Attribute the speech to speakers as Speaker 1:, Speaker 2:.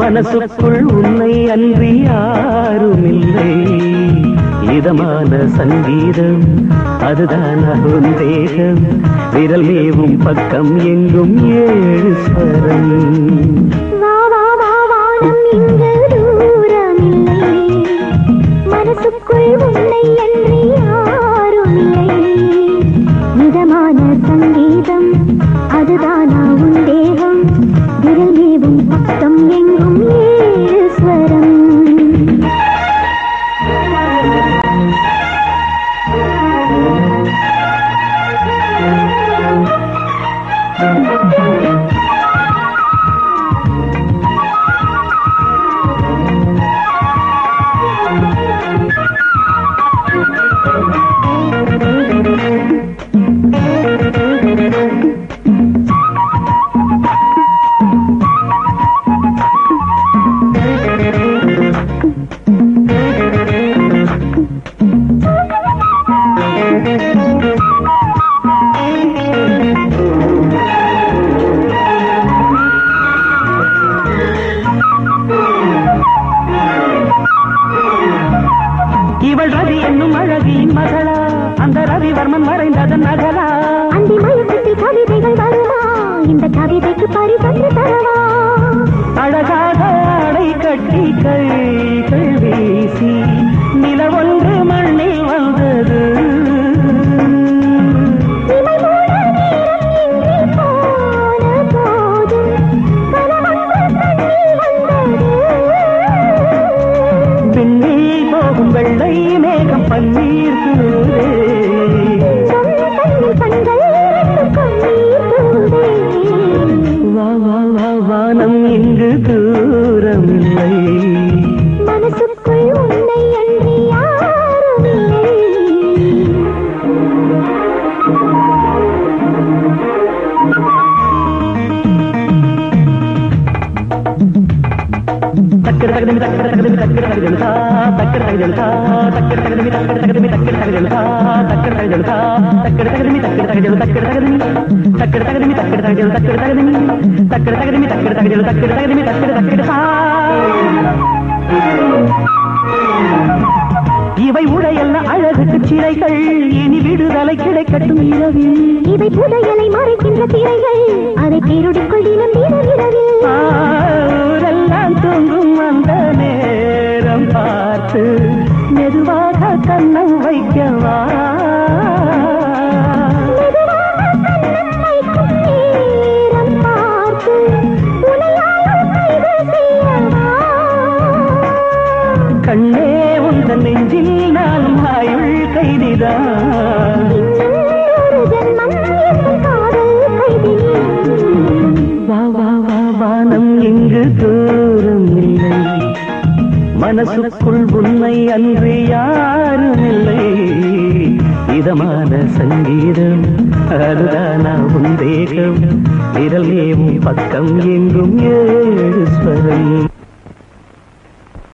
Speaker 1: மனசுக்குள் உன்னை அன்றி யாருமில்லை இதமான சங்கீதம் அதுதான் அருண் தேகம் விரல் மேவும் பக்கம் எங்கும் ஏழு ஸ்வரம்
Speaker 2: வா வா வா வானம் இங்கு தூரமில்லை மனசுக்குள் உன்னை அன்றி யாரும் இல்லை மிதமான சங்கீதம் அதுதானா உன் தேகம் விரல் மேவும் பக்கம் எங்கும் ஏழு ஸ்வரம்
Speaker 1: இவள் ரவி என்னும் அழகியின் மகளா அந்த ரவிவர்மன் மறைந்ததன் நகலா
Speaker 2: அந்தி மயக்கத்தில் கவிதைகள் வருமா இந்த கவிதைக்கு பரிசன்று தரவா
Speaker 1: அழகாக அடை கட்டி கைகள் வீசி நிலவொன்று மண்ணில் வந்தது
Speaker 2: இமை மூட நேரம் எங்கே போன போதும் கனவொன்று கண்ணில் வந்தது
Speaker 1: பின்னில் போகும் வெள்ளை மேகம் பன்னீர் தூவே
Speaker 2: கண்ணில் கண்கள் இரண்டும் கண்ணீர் தூவே
Speaker 1: வா வா வா வானம் இங்கு தூரம் இல்லை
Speaker 2: மனசுக்குள் உன்னை அன்றி யாரும் இல்லை
Speaker 1: தக்கர தகதமி தக்கர தகதமி தக்கர தகதமி தா தக்கர தகதமி தா தக்கர தகதமி தக்கர தகதமி தக்கர தகதமி தா தக்கர தகதமி தா தக்கர தகதமி தக்கர தகதமி தக்கர தகதமி தக்கர தகதமி தக்கர தகதமி தக்கர தகதமி தக்கர தகதமி தக்கர தகதமி தக்கர தகதமி தக்கர தக்கர தா இவை உடையல்ல அழகுக்கு சிலைகள் இனி விடுதலை கிடைக்கட்டும் இரவில்
Speaker 2: இவை புதையலை மறைக்கின்ற திரைகள் அதை பேருடிக்குள் தினம் தினம் இரவில்
Speaker 1: ஊரெல்லாம் தூங்கும் அந்த நேரம் பார்த்து மெதுவாக கண்ணம் வைக்கவா
Speaker 2: மெதுவாக கண்ணம் வைக்கும் நேரம் பார்த்து உனையாலும் கைது செய்யவா
Speaker 1: கண்ணே உந்த நெஞ்சில் நானும் ஆயுள் கைதிதான்
Speaker 2: இன்னும் ஒரு ஜென்மம் என் காதல் கைதினி
Speaker 1: வா வா வா வானம் எங்கு தூரம் இல்லை மனசுக்குள் உன்னை அன்று யாரும் இல்லை இதமான சங்கீதம் அதுதானா உன் தேகம் விரல் மேவும் பக்கம் எங்கும் ஏழு ஸ்வரம்